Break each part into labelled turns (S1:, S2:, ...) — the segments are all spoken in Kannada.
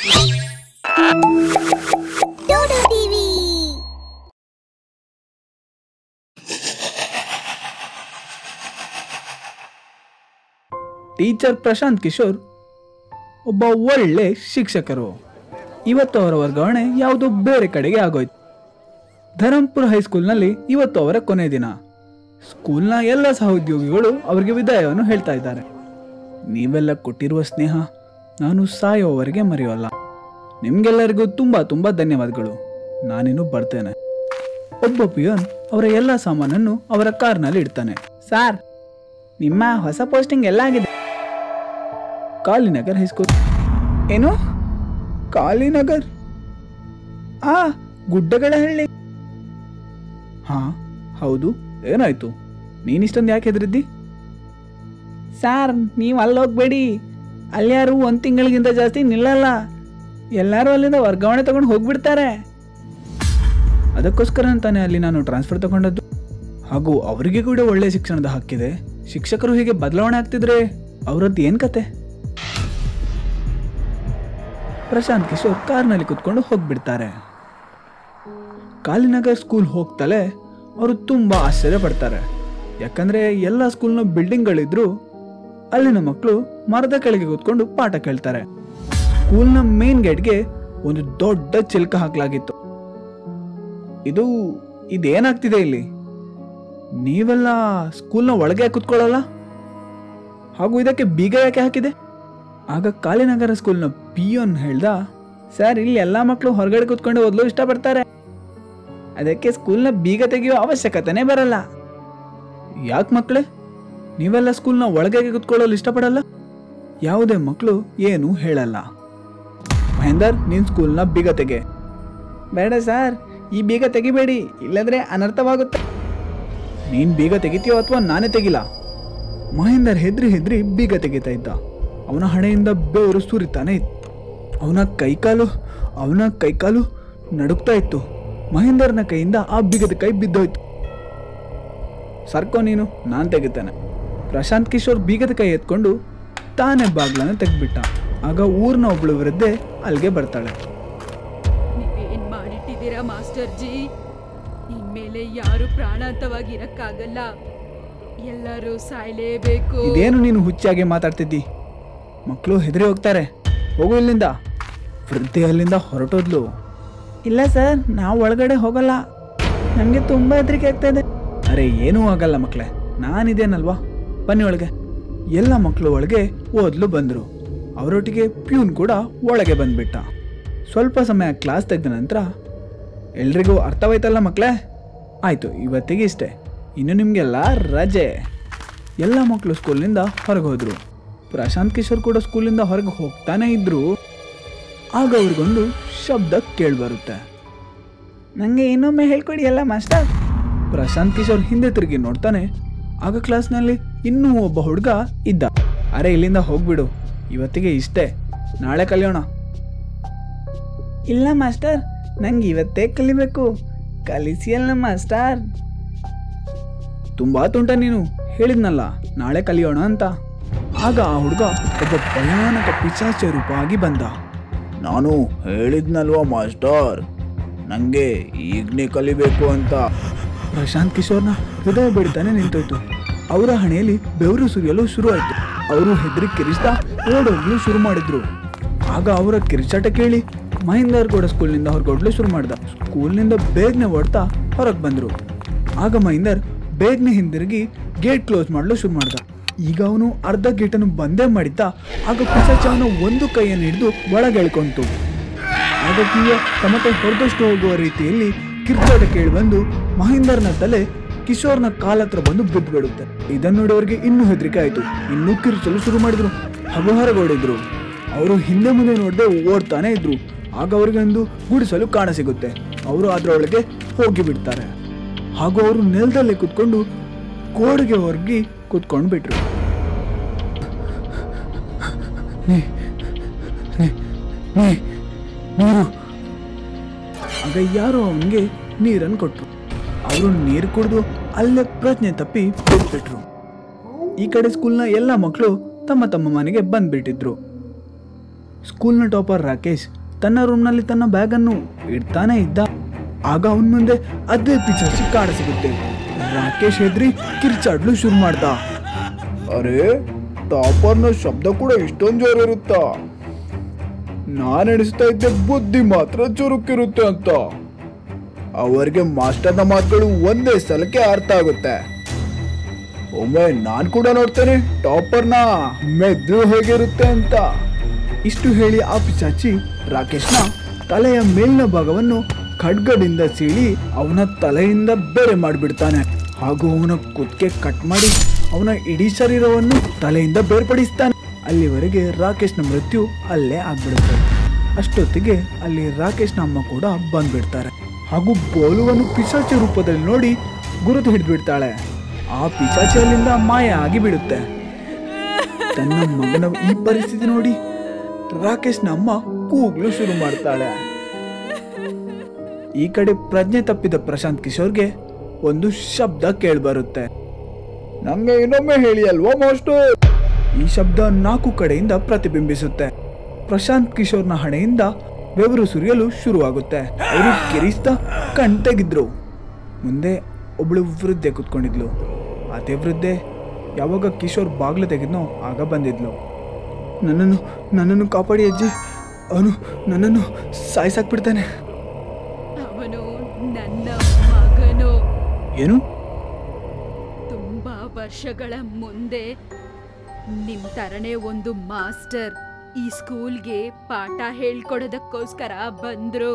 S1: ಡೋಡೋ ಟಿವಿ
S2: ಟೀಚರ್ ಪ್ರಶಾಂತ್ ಕಿಶೋರ್ ಒಬ್ಬ ಒಳ್ಳೆ ಶಿಕ್ಷಕರು ಇವತ್ತು ಅವರ ವರ್ಗಾವಣೆ ಯಾವುದೋ ಬೇರೆ ಕಡೆಗೆ ಆಗೋಯ್ತು ಧರಂಪುರ ಹೈಸ್ಕೂಲ್ನಲ್ಲಿ ಇವತ್ತು ಅವರ ಕೊನೆ ದಿನ ಸ್ಕೂಲ್ನ ಎಲ್ಲ ಸಹೋದ್ಯೋಗಿಗಳು ಅವರಿಗೆ ವಿದಾಯವನ್ನು ಹೇಳ್ತಾ ಇದ್ದಾರೆ ನೀವೆಲ್ಲ ಕೊಟ್ಟಿರುವ ಸ್ನೇಹ ನಾನು ಸಾಯೋವರೆಗೆ ಮರೆಯೋಲ್ಲ ನಿಮ್ಗೆಲ್ಲರಿಗೂ ತುಂಬಾ ತುಂಬಾ ಧನ್ಯವಾದಗಳು ನಾನಿನ್ನು ಬರ್ತೇನೆ ಒಬ್ಬ ಪಿಯೋನ್ ಅವರ ಎಲ್ಲ ಸಾಮಾನನ್ನು ಅವರ ಕಾರ್ನಲ್ಲಿ ಇಡ್ತಾನೆ ಸಾರ್ ನಿಮ್ಮ ಹೊಸ ಪೋಸ್ಟಿಂಗ್ ಎಲ್ಲಾಗಿದೆ ಕಾಲಿನಗರ್ ಹೈಸ್ಕೂಲ್ ಏನು ಕಾಲಿನಗರ್ ಆ ಗುಡ್ಡಗಳ ಹಳ್ಳಿ ಹಾ ಹೌದು ಏನಾಯ್ತು ನೀನಿಷ್ಟೊಂದು ಯಾಕೆ ಹೆದರಿದ್ದಿ ಸಾರ್ ನೀವು ಅಲ್ಲಿ ಹೋಗ್ಬೇಡಿ ಅಲ್ಲಿ ಯಾರು ಒಂದು ತಿಂಗಳಿಗಿಂತ ಜಾಸ್ತಿ ನಿಲ್ಲಲ್ಲ ಎಲ್ಲರೂ ಅಲ್ಲಿಂದ ವರ್ಗಾವಣೆ ತಗೊಂಡು ಹೋಗ್ಬಿಡ್ತಾರೆ ಅದಕ್ಕೋಸ್ಕರ ಅಂತಾನೆ ಅಲ್ಲಿ ನಾನು ಟ್ರಾನ್ಸ್ಫರ್ ತಗೊಂಡದ್ದು ಹಾಗೂ ಅವರಿಗೆ ಕೂಡ ಒಳ್ಳೆ ಶಿಕ್ಷಣದ ಹಕ್ಕಿದೆ ಶಿಕ್ಷಕರು ಹೀಗೆ ಬದಲಾವಣೆ ಆಗ್ತಿದ್ರೆ ಅವರದ್ದು ಏನ್ ಕತೆ ಪ್ರಶಾಂತ್ ಕಿಶೋರ್ ಕಾರ್ನಲ್ಲಿ ಕುತ್ಕೊಂಡು ಹೋಗ್ಬಿಡ್ತಾರೆ ಕಾಲಿನಗರ್ ಸ್ಕೂಲ್ ಹೋಗ್ತಲೇ ಅವರು ತುಂಬಾ ಆಶ್ಚರ್ಯ ಪಡ್ತಾರೆ ಯಾಕಂದ್ರೆ ಎಲ್ಲ ಸ್ಕೂಲ್ನ ಬಿಲ್ಡಿಂಗ್ಗಳಿದ್ರು ಅಲ್ಲಿನ ಮಕ್ಕಳು ಮರದ ಕೆಳಗೆ ಕೂತ್ಕೊಂಡು ಪಾಠ ಕೇಳ್ತಾರೆ ಸ್ಕೂಲ್ನ ಮೇನ್ ಗೇಟ್ಗೆ ಒಂದು ದೊಡ್ಡ ಚಿಲ್ಕ ಹಾಕಲಾಗಿತ್ತು ಇದು ಇದೇನಾಗ್ತಿದೆ ಇಲ್ಲಿ ನೀವೆಲ್ಲ ಸ್ಕೂಲ್ನ ಒಳಗೆ ಕುತ್ಕೊಳ್ಳಲ್ಲ ಹಾಗೂ ಇದಕ್ಕೆ ಬೀಗ ಯಾಕೆ ಹಾಕಿದೆ ಆಗ ಕಾಲಿನಗರ ಸ್ಕೂಲ್ನ ಪಿಯೋನ್ ಹೇಳ್ದ ಸರ್ ಇಲ್ಲಿ ಎಲ್ಲಾ ಮಕ್ಕಳು ಹೊರಗಡೆ ಕುತ್ಕೊಂಡು ಓದಲು ಇಷ್ಟಪಡ್ತಾರೆ ಅದಕ್ಕೆ ಸ್ಕೂಲ್ನ ಬೀಗ ತೆಗೆಯೋ ಅವಶ್ಯಕತೆನೇ ಬರಲ್ಲ ಯಾಕೆ ಮಕ್ಕಳೇ ನೀವೆಲ್ಲ ಸ್ಕೂಲ್ನ ಒಳಗೆ ಕುತ್ಕೊಳ್ಳಲು ಇಷ್ಟಪಡಲ್ಲ ಯಾವುದೇ ಮಕ್ಕಳು ಏನು ಹೇಳಲ್ಲ ಮಹೇಂದರ್ ನೀನ್ ಸ್ಕೂಲ್ನ ಬೀಗ ತೆಗೆ ಬೇಡ ಸರ್ ಈ ಬೀಗ ತೆಗಿಬೇಡಿ ಇಲ್ಲಂದ್ರೆ ಅನರ್ಥವಾಗುತ್ತೆ ನೀನ್ ಬೀಗ ತೆಗಿತೀಯೋ ಅಥವಾ ನಾನೇ ತೆಗಿಲ್ಲ ಮಹೇಂದರ್ ಹೆದ್ರಿ ಹೆದ್ರಿ ಬೀಗ ತೆಗಿತಾ ಇದ್ದ ಅವನ ಹಣೆಯಿಂದ ಬೆವರು ಸುರಿತಾನೆ ಇತ್ತು ಅವನ ಕೈಕಾಲು ಅವನ ಕೈಕಾಲು ನಡುಕ್ತಾ ಇತ್ತು ಮಹೇಂದರ್ನ ಕೈಯಿಂದ ಆ ಬೀಗದ ಕೈ ಬಿದ್ದೋಯ್ತು ಸರ್ಕೋ ನೀನು ನಾನು ತೆಗಿತಾನೆ ಪ್ರಶಾಂತ್ ಕಿಶೋರ್ ಬೀಗದ ಕೈ ಎತ್ಕೊಂಡು ತಾನೇ ಬಾಗ್ಲನ್ನ ತೆಗ್ದ್ಬಿಟ್ಟ ಆಗ ಊರ್ನ ಒಬ್ಳು ವೃದ್ಧೆ ಅಲ್ಲಿಗೆ ಬರ್ತಾಳೆ
S3: ನೀವೇನ್ ಮಾಡಿಟ್ಟಿದ್ದೀರಾ ಮಾಸ್ಟರ್ ಜಿ ಇನ್ಮೇಲೆ ಯಾರು ಪ್ರಾಣಾಂತವಾಗಿ ಇರಕ್ಕಾಗಲ್ಲ ಎಲ್ಲರೂ ಸಾಯ್ಲೇಬೇಕು
S2: ಇದೇನು ನೀನು ಹುಚ್ಚಾಗಿ ಮಾತಾಡ್ತಿದ್ದಿ ಮಕ್ಕಳು ಹೆದರಿ ಹೋಗ್ತಾರೆ ಹೋಗು ಇಲ್ಲಿಂದ ವೃದ್ಧೆ ಅಲ್ಲಿಂದ ಹೊರಟೋದ್ಲು ಇಲ್ಲ ಸರ್ ನಾವು ಒಳಗಡೆ ಹೋಗಲ್ಲ ನಮಗೆ ತುಂಬ ಹೆದರಿಕೆ ಆಗ್ತಾ ಇದೆ ಅರೆ ಏನೂ ಆಗಲ್ಲ ಮಕ್ಕಳೇ ನಾನಿದೇನಲ್ವಾ ಬನ್ನಿ ಒಳಗೆ ಎಲ್ಲ ಮಕ್ಕಳು ಒಳಗೆ ಓದ್ಲು ಬಂದರು ಅವರೊಟ್ಟಿಗೆ ಪ್ಯೂನ್ ಕೂಡ ಒಳಗೆ ಬಂದ್ಬಿಟ್ಟ ಸ್ವಲ್ಪ ಸಮಯ ಕ್ಲಾಸ್ ತೆಗೆದ ನಂತರ ಎಲ್ರಿಗೂ ಅರ್ಥವಾಯ್ತಲ್ಲ ಮಕ್ಕಳೇ ಆಯಿತು ಇವತ್ತಿಗೆ ಇಷ್ಟೇ ಇನ್ನು ನಿಮಗೆಲ್ಲ ರಜೆ ಎಲ್ಲ ಮಕ್ಕಳು ಸ್ಕೂಲ್ನಿಂದ ಹೊರಗೆ ಹೋದ್ರು ಪ್ರಶಾಂತ್ ಕಿಶೋರ್ ಕೂಡ ಸ್ಕೂಲಿಂದ ಹೊರಗೆ ಹೋಗ್ತಾನೆ ಇದ್ರು ಆಗ ಅವ್ರಿಗೊಂದು ಶಬ್ದ ಕೇಳಿಬರುತ್ತೆ ನನಗೆ ಇನ್ನೊಮ್ಮೆ ಹೇಳ್ಕೊಡಿ ಎಲ್ಲ ಮಾಸ್ಟರ್ ಪ್ರಶಾಂತ್ ಕಿಶೋರ್ ಹಿಂದೆ ತಿರುಗಿ ನೋಡ್ತಾನೆ ಆಗ ಕ್ಲಾಸ್ನಲ್ಲಿ ಇನ್ನೂ ಒಬ್ಬ ಹುಡುಗ ಇದ್ದ ಅರೆ ಇಲ್ಲಿಂದ ಹೋಗ್ಬಿಡು ಇವತ್ತಿಗೆ ಇಷ್ಟೇ ನಾಳೆ ಕಲಿಯೋಣ ಇಲ್ಲ ಮಾಸ್ಟರ್ ನಂಗೆ ಇವತ್ತೇ ಕಲಿಬೇಕು ಕಲಿಸಿಯಲ್ಲ ಮಾಸ್ಟರ್ ತುಂಬಾ ತುಂಟ ನೀನು ಹೇಳಿದ್ನಲ್ಲ ನಾಳೆ ಕಲಿಯೋಣ ಅಂತ ಆಗ ಆ ಹುಡುಗ ಒಬ್ಬ ಭಯಾನಕ ಪಿಚಾಚ ರೂಪ ಆಗಿ ಬಂದ ನಾನು ಹೇಳಿದ್ನಲ್ವಾ ಮಾಸ್ಟರ್ ನಂಗೆ ಈಗನೇ ಕಲಿಬೇಕು ಅಂತ ಪ್ರಶಾಂತ್ ಕಿಶೋರ್ನ ಹೃದಯ ಬಡಿತಾನೆ ನಿಂತೋಯ್ತು ಅವರ ಹಣೆಯಲ್ಲಿ ಬೆವರು ಸುರಿಯಲು ಶುರು ಆಯ್ತು ಅವರು ಹೆದರಿ ಕಿರಿಸ್ತಾ ಓಡೋಗ್ಲು ಶುರು ಮಾಡಿದ್ರು ಆಗ ಅವರ ಕಿರಿಚಾಟ ಕೇಳಿ ಮಹೇಂದರ್ ಕೂಡ ಸ್ಕೂಲ್ನಿಂದ ಹೊರಗೊಡ್ಲು ಶುರು ಮಾಡ್ದ ಸ್ಕೂಲ್ನಿಂದ ಬೇಗನೆ ಓಡ್ತಾ ಹೊರಗೆ ಬಂದ್ರು ಆಗ ಮಹೇಂದರ್ ಬೇಗನೆ ಹಿಂದಿರುಗಿ ಗೇಟ್ ಕ್ಲೋಸ್ ಮಾಡಲು ಶುರು ಮಾಡ್ದ ಈಗ ಅವನು ಅರ್ಧ ಗೇಟನ್ನು ಬಂದೇ ಮಾಡಿದ್ದ ಆಗ ಪಿಶಾಚ ಅವನ ಒಂದು ಕೈಯನ್ನು ಹಿಡಿದು ಒಳಗೆ ಎಳ್ಕೊಂತು ಆಗ ಕಿವಿಯ ತಮಟೆ ಹೊರದಷ್ಟು ಹೋಗುವ ರೀತಿಯಲ್ಲಿ ಕಿರ್ಚಾಟ ಕೇಳಿ ಬಂದು ಮಹೇಂದರ್ನ ತಲೆ ಕಿಶೋರ್ನ ಕಾಲ ಹತ್ರ ಬಂದು ಬಿದ್ದು ಬಿಡುತ್ತೆ ಇದನ್ನು ನೋಡಿ ಅವರಿಗೆ ಇನ್ನೂ ಹೆದರಿಕೆ ಆಯ್ತು ಇನ್ನೂ ಕಿರ್ಚಲು ಶುರು ಮಾಡಿದ್ರು ಹಾಗೂ ಹೊರಗೋಡಿದ್ರು ಅವರು ಹಿಂದೆ ಮುಂದೆ ನೋಡದೆ ಓಡ್ತಾನೆ ಇದ್ರು ಆಗ ಅವರಿಗೆ ಒಂದು ಗುಡಿಸಲು ಕಾಣ ಸಿಗುತ್ತೆ ಅವರು ಅದರೊಳಗೆ ಹೋಗಿ ಬಿಡ್ತಾರೆ ಹಾಗೂ ಅವರು ನೆಲದಲ್ಲಿ ಕುತ್ಕೊಂಡು ಗೋಡೆಗೆ ಹೊರಗಿ ಕುತ್ಕೊಂಡು ಬಿಟ್ರು ನೀ ನೀ ನೀ ನೀರು ಆಗ ಯಾರೋ ಅವನಿಗೆ ನೀರನ್ನು ಕೊಟ್ರು ಅವರು ನೀರು ಕುಡಿದು ಅಲ್ಲೇ ಪ್ರಜ್ಞೆ ತಪ್ಪಿ ಬಿಟ್ಬಿಟ್ರು ಈ ಕಡೆ ಸ್ಕೂಲ್ನ ಎಲ್ಲ ಮಕ್ಕಳು ತಮ್ಮ ತಮ್ಮ ಮನೆಗೆ ಬಂದ್ಬಿಟ್ಟಿದ್ರು ಸ್ಕೂಲ್ನ ಟಾಪರ್ ರಾಕೇಶ್ ತನ್ನ ರೂಮ್ನಲ್ಲಿ ತನ್ನ ಬ್ಯಾಗನ್ನು ಇಡ್ತಾನೆ ಇದ್ದ ಆಗ ಅವನ ಮುಂದೆ ಅದೇ ಪಿಚಾಚಿ ಕಾಡ ಸಿಗುತ್ತೆ ರಾಕೇಶ್ ಹೆದ್ರಿ ಕಿರ್ಚಾಡ್ಲು ಶುರು ಮಾಡ್ದ ಅರೆ ಟಾಪರ್ನ ಶಬ್ದ ಕೂಡ ಇಷ್ಟೊಂದು ಜೋರು ಇರುತ್ತಾ ನಾನು ಎಣಿಸ್ತಾ ಇದ್ದೆ ಬುದ್ಧಿ ಮಾತ್ರ ಚುರುಕಿರುತ್ತೆ ಅಂತ ಅವರಿಗೆ ಮಾಸ್ಟರ್ನ ಮಾತುಗಳು ಒಂದೇ ಸಲಕ್ಕೆ ಅರ್ಥ ಆಗುತ್ತೆ ಒಮ್ಮೆ ನಾನು ಕೂಡ ನೋಡ್ತೇನೆ ಟಾಪರ್ನ ಮೆದ್ರು ಹೇಗಿರುತ್ತೆ ಅಂತ ಇಷ್ಟು ಹೇಳಿ ಆ ಪಿಚಾಚಿ ರಾಕೇಶ್ನ ತಲೆಯ ಮೇಲಿನ ಭಾಗವನ್ನು ಖಡ್ಗದಿಂದ ಸೀಳಿ ಅವನ ತಲೆಯಿಂದ ಬೇರೆ ಮಾಡಿಬಿಡ್ತಾನೆ ಹಾಗೂ ಅವನ ಕುತ್ತಿಗೆ ಕಟ್ ಮಾಡಿ ಅವನ ಇಡೀ ಶರೀರವನ್ನು ತಲೆಯಿಂದ ಬೇರ್ಪಡಿಸ್ತಾನೆ ಅಲ್ಲಿವರೆಗೆ ರಾಕೇಶ್ನ ಮೃತ್ಯು ಅಲ್ಲೇ ಆಗ್ಬಿಡುತ್ತೆ ಅಷ್ಟೊತ್ತಿಗೆ ಅಲ್ಲಿ ರಾಕೇಶ್ನ ಅಮ್ಮ ಕೂಡ ಬಂದ್ಬಿಡ್ತಾರೆ ಹಾಗೂ ಬೋಲುವನ್ನು ಪಿಶಾಚಿ ರೂಪದಲ್ಲಿ ನೋಡಿ ಗುರುತು ಹಿಡಿದ್ಬಿಡ್ತಾಳೆ ಆ ಪಿಶಾಚಿ ಅಲ್ಲಿಂದ ಮಾಯ ಆಗಿ ಬಿಡುತ್ತೆ ತನ್ನ ಮಗನ ಈ ಪರಿಸ್ಥಿತಿ ನೋಡಿ ರಾಕೇಶ್ನ ಅಮ್ಮ ಕೂಗ್ಲು ಶುರು ಮಾಡ್ತಾಳೆ ಈ ಕಡೆ ಪ್ರಜ್ಞೆ ತಪ್ಪಿದ ಪ್ರಶಾಂತ್ ಕಿಶೋರ್ಗೆ ಒಂದು ಶಬ್ದ ಕೇಳ್ಬರುತ್ತೆ ನಂಗೆ ಇನ್ನೊಮ್ಮೆ ಹೇಳಿ ಅಲ್ವಾ ಮಾಸ್ಟರ್ ಈ ಶಬ್ದ ನಾಲ್ಕು ಕಡೆಯಿಂದ ಪ್ರತಿಬಿಂಬಿಸುತ್ತೆ ಪ್ರಶಾಂತ್ ಕಿಶೋರ್ನ ಹಣೆಯಿಂದ ಬೆವರು ಸುರಿಯಲು ಶುರುವಾಗುತ್ತೆ ಅವರು ಕಿರಿಸ್ತಾ ಕಣ್ ತೆಗಿದ್ರು ಮುಂದೆ ಒಬ್ಳು ವೃದ್ಧೆ ಕುತ್ಕೊಂಡಿದ್ಲು ಅದೇ ವೃದ್ಧೆ ಯಾವಾಗ ಕಿಶೋರ್ ಬಾಗ್ಲು ತೆಗೆದ್ನೋ ಆಗ ಬಂದಿದ್ಲು ನನ್ನನ್ನು ನನ್ನನ್ನು ಕಾಪಾಡಿ ಅಜ್ಜಿ ಅವನು ನನ್ನನ್ನು ಸಾಯಿಸಾಕ್ಬಿಡ್ತಾನೆ
S3: ಅವನು ನನ್ನ ಮಗನು
S2: ಏನು
S3: ತುಂಬಾ ವರ್ಷಗಳ ಮುಂದೆ ನಿಮ್ ತರನೇ ಒಂದು ಮಾಸ್ಟರ್ ಈ ಸ್ಕೂಲ್ಗೆ ಪಾಠ ಹೇಳ್ಕೊಡೋದಕ್ಕೋಸ್ಕರ ಬಂದ್ರು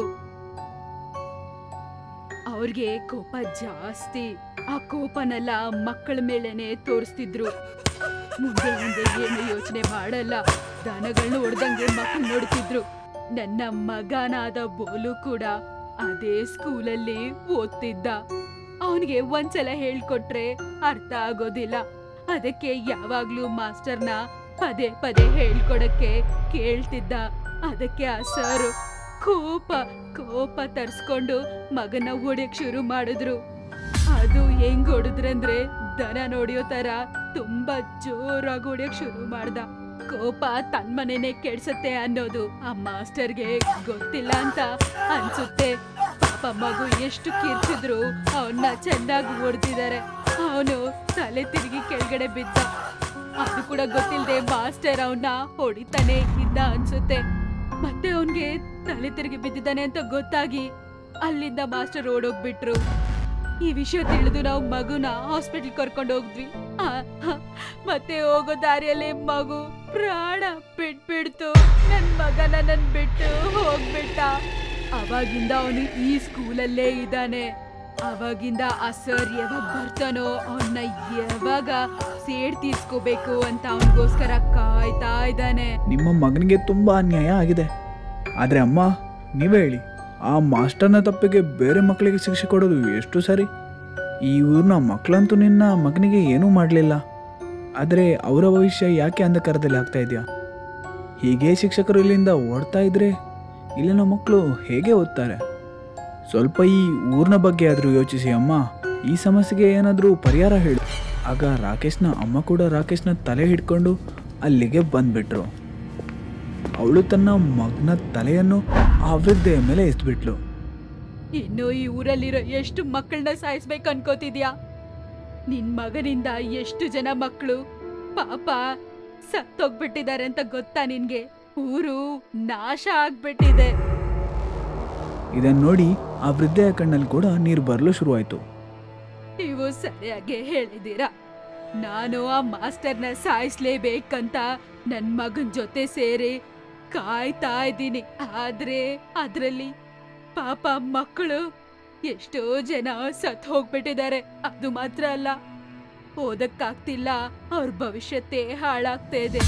S3: ಅವ್ರಿಗೆ ಕೋಪ ಜಾಸ್ತಿ ಆ ಕೋಪನೆಲ್ಲ ಮಕ್ಕಳ ಮೇಲೆನೆ ತೋರಿಸ್ತಿದ್ರು ಮುಂದೆ ಮುಂದೆ ಏನು ಯೋಚನೆ ಮಾಡಲ್ಲ ದನಗಳನ್ನ ಹೊಡೆದಂಗೆ ಮಕ್ಕಳು ನೋಡ್ತಿದ್ರು ನನ್ನ ಮಗನಾದ ಬೋಲು ಕೂಡ ಅದೇ ಸ್ಕೂಲಲ್ಲಿ ಓದ್ತಿದ್ದ ಅವನಿಗೆ ಒಂದ್ಸಲ ಹೇಳ್ಕೊಟ್ರೆ ಅರ್ಥ ಆಗೋದಿಲ್ಲ ಅದಕ್ಕೆ ಯಾವಾಗ್ಲೂ ಮಾಸ್ಟರ್ನ ಪದೇ ಪದೇ ಹೇಳ್ಕೊಡಕ್ಕೆ ಕೇಳ್ತಿದ್ದ ಅದಕ್ಕೆ ಆ ಸರ್ ಕೋಪ ಕೋಪ ತರ್ಸ್ಕೊಂಡು ಮಗನ ಹೊಡ್ಯಕ್ ಶುರು ಮಾಡಿದ್ರು ಅದು ಹೆಂಗ್ ಹೊಡೆದ್ರಂದ್ರೆ ದನ ನೋಡಿಯೋ ತರ ತುಂಬಾ ಜೋರಾಗಿ ಹೊಡ್ಯಕ್ ಶುರು ಮಾಡ್ದ ಕೋಪ ತನ್ಮನೆನೆ ಕೆಡ್ಸತ್ತೆ ಅನ್ನೋದು ಆ ಮಾಸ್ಟರ್ಗೆ ಗೊತ್ತಿಲ್ಲ ಅಂತ ಅನ್ಸುತ್ತೆ ಪಾಪ ಮಗು ಎಷ್ಟು ಕಿರ್ಚಿದ್ರು ಅವನ್ನ ಚೆನ್ನಾಗಿ ಹೊಡ್ದಿದ್ದಾರೆ ಅವನು ತಲೆ ತಿರುಗಿ ಕೆಳಗಡೆ ಬಿದ್ದ ಅದು ಕೂಡ ಗೊತ್ತಿಲ್ಲದೆ ಮಾಸ್ಟರ್ ಅವನ್ನ ಹೊಡಿತಾನೆ ಇದ್ದ ಅನ್ಸುತ್ತೆ ಮತ್ತೆ ಅವನ್ಗೆ ತಲೆ ತಿರುಗಿ ಬಿದ್ದಿದ್ದಾನೆ ಅಂತ ಗೊತ್ತಾಗಿ ಅಲ್ಲಿಂದ ಮಾಸ್ಟರ್ ಓಡೋಗ್ಬಿಟ್ರು ಈ ವಿಷಯ ತಿಳಿದು ನಾವು ಮಗುನ ಹಾಸ್ಪಿಟಲ್ ಕರ್ಕೊಂಡು ಹೋದ್ವಿ ಆ, ಹ, ಮತ್ತೆ ಹೋಗೋ ದಾರಿಯಲ್ಲಿ ಮಗು ಪ್ರಾಣ ಬಿಟ್ಬಿಡ್ತು ನನ್ ಮಗ ನನ್ನನ್ ಬಿಟ್ಟು ಹೋಗ್ಬಿಟ್ಟ ಅವಾಗಿಂದ ಅವನು ಈ ಸ್ಕೂಲಲ್ಲೇ ಇದ್ದಾನೆ ಅವಾಗಿಂದ ಆ ಸರ್ ಯಾವಾಗ ಬರ್ತಾನೋ ಅವನ್ನ ಯಾವಾಗ ಸೇಡ್ ತೀರ್ಸ್ಕೋಬೇಕು ಅಂತ ಅವನಿಗೋಸ್ಕರ ಕಾಯ್ತಾ ಇದ್ದಾನೆ
S2: ನಿಮ್ಮ ಮಗನಿಗೆ ತುಂಬ ಅನ್ಯಾಯ ಆಗಿದೆ ಆದರೆ ಅಮ್ಮ ನೀವೇ ಹೇಳಿ ಆ ಮಾಸ್ಟರ್ನ ತಪ್ಪಿಗೆ ಬೇರೆ ಮಕ್ಕಳಿಗೆ ಶಿಕ್ಷೆ ಕೊಡೋದು ಎಷ್ಟು ಸರಿ ಈ ಊರಿನ ಮಕ್ಕಳಂತೂ ನಿನ್ನ ಮಗನಿಗೆ ಏನೂ ಮಾಡಲಿಲ್ಲ ಆದರೆ ಅವರ ಭವಿಷ್ಯ ಯಾಕೆ ಅಂಧಕಾರದಲ್ಲಿ ಆಗ್ತಾ ಇದೆಯಾ ಹೀಗೆ ಶಿಕ್ಷಕರು ಇಲ್ಲಿಂದ ಓಡ್ತಾ ಇದ್ರೆ ಇಲ್ಲಿನ ಮಕ್ಕಳು ಹೇಗೆ ಓದ್ತಾರೆ ಸ್ವಲ್ಪ ಈ ಊರಿನ ಬಗ್ಗೆ ಆದರೂ ಯೋಚಿಸಿ ಅಮ್ಮ ಈ ಸಮಸ್ಯೆಗೆ ಏನಾದರೂ ಪರಿಹಾರ ಹೇಳಿ ಆಗ ರಾಕೇಶ್ನ ಅಮ್ಮ ಕೂಡ ರಾಕೇಶ್ನ ತಲೆ ಹಿಡ್ಕೊಂಡು ಅಲ್ಲಿಗೆ ಬಂದ್ಬಿಟ್ರು ಅವಳು ತನ್ನ ಮಗನ ತಲೆಯನ್ನು ಆ ವೃದ್ಧೆಯ ಮೇಲೆ ಎಸ್ಬಿಟ್ಲು
S3: ಇನ್ನು ಈ ಊರಲ್ಲಿರೋ ಎಷ್ಟು ಮಕ್ಕಳನ್ನ ಸಾಯಿಸ್ಬೇಕು ಅನ್ಕೋತಿದ್ಯಾ ನಿನ್ ಮಗನಿಂದ ಎಷ್ಟು ಜನ ಮಕ್ಕಳು ಪಾಪ ಸತ್ತೋಗ್ಬಿಟ್ಟಿದ್ದಾರೆ ಅಂತ ಗೊತ್ತಾ ನಿನ್ಗೆ ಊರು ನಾಶ ಆಗ್ಬಿಟ್ಟಿದೆ
S2: ಇದನ್ನ ನೋಡಿ ಆ ವೃದ್ಧೆಯ ಕಣ್ಣಲ್ಲಿ ಕೂಡ ನೀರು ಬರಲು ಶುರುವಾಯಿತು
S3: ನೀವು ಸರಿಯಾಗಿ ಹೇಳಿದ್ದೀರಾ ನಾನು ಆ ಮಾಸ್ಟರ್ನ ಸಾಯಿಸ್ಲೇಬೇಕಂತ ನನ್ ಮಗನ್ ಜೊತೆ ಸೇರಿ ಕಾಯ್ತಾ ಇದ್ದೀನಿ ಆದ್ರೆ ಅದ್ರಲ್ಲಿ ಪಾಪ ಮಕ್ಕಳು ಎಷ್ಟೋ ಜನ ಸತ್ ಹೋಗ್ಬಿಟ್ಟಿದ್ದಾರೆ ಅದು ಮಾತ್ರ ಅಲ್ಲ ಓದಕ್ಕಾಗ್ತಿಲ್ಲ ಅವ್ರ ಭವಿಷ್ಯತ್ತೇ ಹಾಳಾಗ್ತಾ ಇದೆ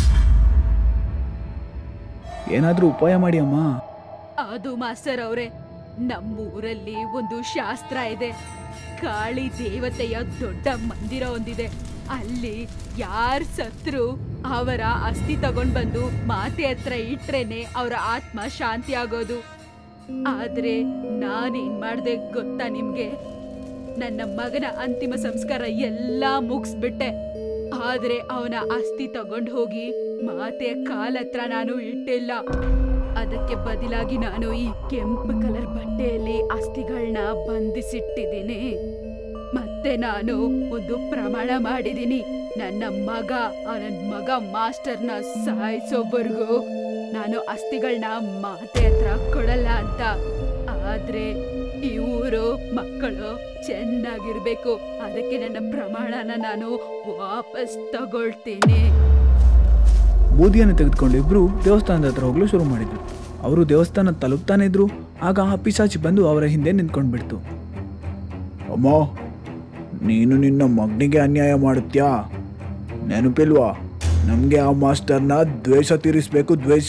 S2: ಏನಾದರೂ ಉಪಾಯ ಮಾಡಿ ಅಮ್ಮ
S3: ಅದು ಮಾಸ್ಟರ್ ಅವರೇ ನಮ್ಮೂರಲ್ಲಿ ಒಂದು ಶಾಸ್ತ್ರ ಇದೆ ಕಾಳಿ ದೇವತೆಯ ದೊಡ್ಡ ಮಂದಿರ ಒಂದಿದೆ ಅಲ್ಲಿ ಯಾರ್ ಸತ್ರು ಅವರ ಅಸ್ಥಿ ತಗೊಂಡ್ ಬಂದು ಮಾತೆ ಹತ್ರ ಇಟ್ರೇನೆ ಅವರ ಆತ್ಮ ಶಾಂತಿ ಆಗೋದು ಆದ್ರೆ ನಾನೇನ್ ಮಾಡ್ದೆ ಗೊತ್ತಾ ನಿಮ್ಗೆ ನನ್ನ ಮಗನ ಅಂತಿಮ ಸಂಸ್ಕಾರ ಎಲ್ಲಾ ಮುಗಿಸ್ಬಿಟ್ಟೆ ಆದ್ರೆ ಅವನ ಅಸ್ಥಿ ತಗೊಂಡ್ ಹೋಗಿ ಮಾತೆಯ ಕಾಲತ್ರ ನಾನು ಇಟ್ಟಿಲ್ಲ ಅದಕ್ಕೆ ಬದಲಾಗಿ ನಾನು ಈ ಕೆಂಪು ಕಲರ್ ಬಟ್ಟೆಯಲ್ಲಿ ಅಸ್ಥಿಗಳನ್ನ ಬಂಧಿಸಿಟ್ಟಿದ್ದೀನಿ ಮತ್ತೆ ನಾನು ಒಂದು ಪ್ರಮಾಣ ಮಾಡಿದ್ದೀನಿ ನನ್ನ ಮಗ ಆ ನನ್ನ ಮಗ ಮಾಸ್ಟರ್ನ ಸಾಯಿಸೋವರೆಗೂ ನಾನು ಅಸ್ಥಿಗಳನ್ನ ಮಾತೆ ಹತ್ರ ಕೊಡಲ್ಲ ಅಂತ ಆದ್ರೆ ಈ ಊರು ಮಕ್ಕಳು ಚೆನ್ನಾಗಿರ್ಬೇಕು ಅದಕ್ಕೆ ನನ್ನ ಪ್ರಮಾಣನ ನಾನು ವಾಪಸ್ ತಗೊಳ್ತೀನಿ
S2: ಬೂದಿಯನ್ನು ತೆಗೆದುಕೊಂಡು ಇಬ್ರು ದೇವಸ್ಥಾನದ ಹತ್ರ ಹೋಗ್ಲು ಶುರು ಮಾಡಿದ್ರು ಅವರು ದೇವಸ್ಥಾನ ತಲುಪ್ತಾನೆ ಇದ್ರು ಆಗ ಆ ಪಿಶಾಚಿ ಬಂದು ಅವರ ಹಿಂದೆ ನಿಂತ್ಕೊಂಡ್ಬಿಡ್ತು ಅಮ್ಮ ನೀನು ನಿನ್ನ ಮಗನಿಗೆ ಅನ್ಯಾಯ ಮಾಡುತ್ತ್ಯಾ ನೆನಪಿಲ್ವಾ ನಮಗೆ ಆ ಮಾಸ್ಟರ್ನ ದ್ವೇಷ ತೀರಿಸ್ಬೇಕು ದ್ವೇಷ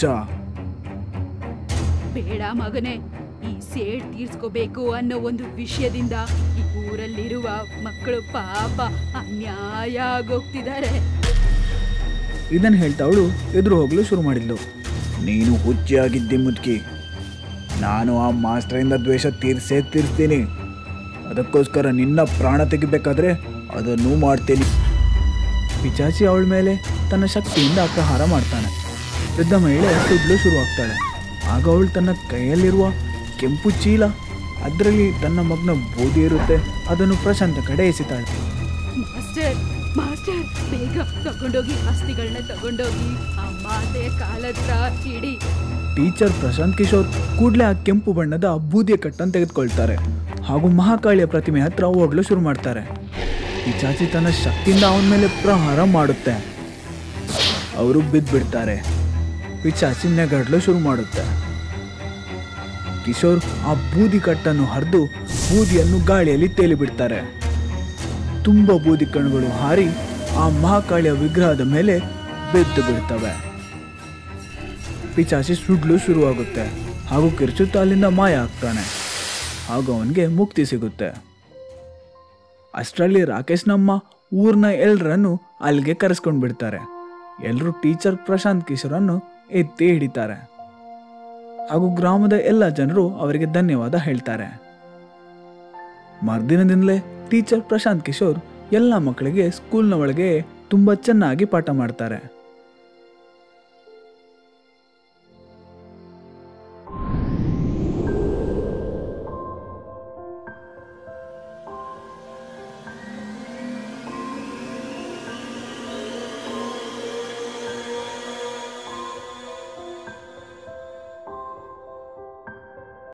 S3: ಬೇಡ ಮಗನೇ ಈ ಸೇಡ್ ತೀರ್ಸ್ಕೋಬೇಕು ಅನ್ನೋ ಒಂದು ವಿಷಯದಿಂದ ಈ ಊರಲ್ಲಿರುವ ಮಕ್ಕಳು ಪಾಪ ಅನ್ಯಾಯ ಆಗೋಗ್ತಿದ್ದಾರೆ
S2: ಇದನ್ನು ಹೇಳ್ತಾ ಅವಳು ಎದುರು ಹೋಗ್ಲು ಶುರು ಮಾಡಿದ್ಲು ನೀನು ಹುಚ್ಚಿಯಾಗಿದ್ದಿ ಮುದುಕಿ ನಾನು ಆ ಮಾಸ್ಟರಿಂದ ದ್ವೇಷ ತೀರ್ಸೇ ತೀರಿಸ್ತೀನಿ ಅದಕ್ಕೋಸ್ಕರ ನಿನ್ನ ಪ್ರಾಣ ತೆಗಿಬೇಕಾದ್ರೆ ಅದನ್ನು ಮಾಡ್ತೀನಿ ಪಿಚಾಚಿ ಅವಳ ಮೇಲೆ ತನ್ನ ಶಕ್ತಿಯಿಂದ ಅಪಹಾರ ಮಾಡ್ತಾನೆ ವೃದ್ಧ ಮಹಿಳೆ ಸುಡ್ಲು ಶುರುವಾಗ್ತಾಳೆ ಆಗ ಅವಳು ತನ್ನ ಕೈಯಲ್ಲಿರುವ ಕೆಂಪು ಚೀಲ ಅದರಲ್ಲಿ ತನ್ನ ಮಗನ ಬೂದಿ ಇರುತ್ತೆ ಅದನ್ನು ಪ್ರಶಾಂತ ಕಡೆ ಎಸಿತಾಳೆ
S3: ಮಾಸ್ಟರ್ ಮಾಸ್ಟರ್ ಬೇಗ ತಗೊಂಡೋಗಿ ಅಸ್ಥಿಗಳನ್ನ ತಗೊಂಡೋಗಿ ಆ ಮಾತೆಯ ಕಾಲತ್ರ ಇಡಿ
S2: ಟೀಚರ್ ಪ್ರಶಾಂತ್ ಕಿಶೋರ್ ಕೂಡಲೇ ಆ ಕೆಂಪು ಬಣ್ಣದ ಬೂದಿಯ ಕಟ್ಟನ್ನು ತೆಗೆದುಕೊಳ್ತಾರೆ ಹಾಗೂ ಮಹಾಕಾಳಿಯ ಪ್ರತಿಮೆ ಹತ್ರ ಓಡಲು ಶುರು ಮಾಡ್ತಾರೆ ಪಿಚಾಚಿ ತನ್ನ ಶಕ್ತಿಯಿಂದ ಅವನ ಮೇಲೆ ಪ್ರಹಾರ ಮಾಡುತ್ತೆ ಅವರು ಬಿದ್ದ್ಬಿಡ್ತಾರೆ ಪಿಚಾಚಿ ನೆಗಡ್ಲು ಶುರು ಮಾಡುತ್ತೆ ಕಿಶೋರ್ ಆ ಬೂದಿ ಕಟ್ಟನ್ನು ಹರಿದು ಬೂದಿಯನ್ನು ಗಾಳಿಯಲ್ಲಿ ತೇಲಿ ಬಿಡ್ತಾರೆ ತುಂಬ ಬೂದಿ ಕಣಗಳು ಹಾರಿ ಆ ಮಹಾಕಾಳಿಯ ವಿಗ್ರಹದ ಮೇಲೆ ಬಿದ್ದು ಬಿಡ್ತವೆ ಪಿಚಾಚಿ ಸುಡ್ಲು ಶುರುವಾಗುತ್ತೆ ಹಾಗೂ ಕಿರ್ಚುತ್ತಾ ಅಲ್ಲಿಂದ ಮಾಯ ಆಗ್ತಾನೆ ಹಾಗೂ ಅವನಿಗೆ ಮುಕ್ತಿ ಸಿಗುತ್ತೆ ಅಷ್ಟರಲ್ಲಿ ರಾಕೇಶ್ ನಮ್ಮ ಊರ್ನ ಎಲ್ರನ್ನು ಅಲ್ಲಿಗೆ ಕರೆಸ್ಕೊಂಡು ಬಿಡ್ತಾರೆ ಎಲ್ಲರೂ ಟೀಚರ್ ಪ್ರಶಾಂತ್ ಕಿಶೋರನ್ನು ಎತ್ತಿ ಹಿಡಿತಾರೆ ಹಾಗೂ ಗ್ರಾಮದ ಎಲ್ಲ ಜನರು ಅವರಿಗೆ ಧನ್ಯವಾದ ಹೇಳ್ತಾರೆ ಮರ್ದಿನದಿಂದಲೇ ಟೀಚರ್ ಪ್ರಶಾಂತ್ ಕಿಶೋರ್ ಎಲ್ಲ ಮಕ್ಕಳಿಗೆ ಸ್ಕೂಲ್ನ ಒಳಗೆ ತುಂಬ ಚೆನ್ನಾಗಿ ಪಾಠ ಮಾಡ್ತಾರೆ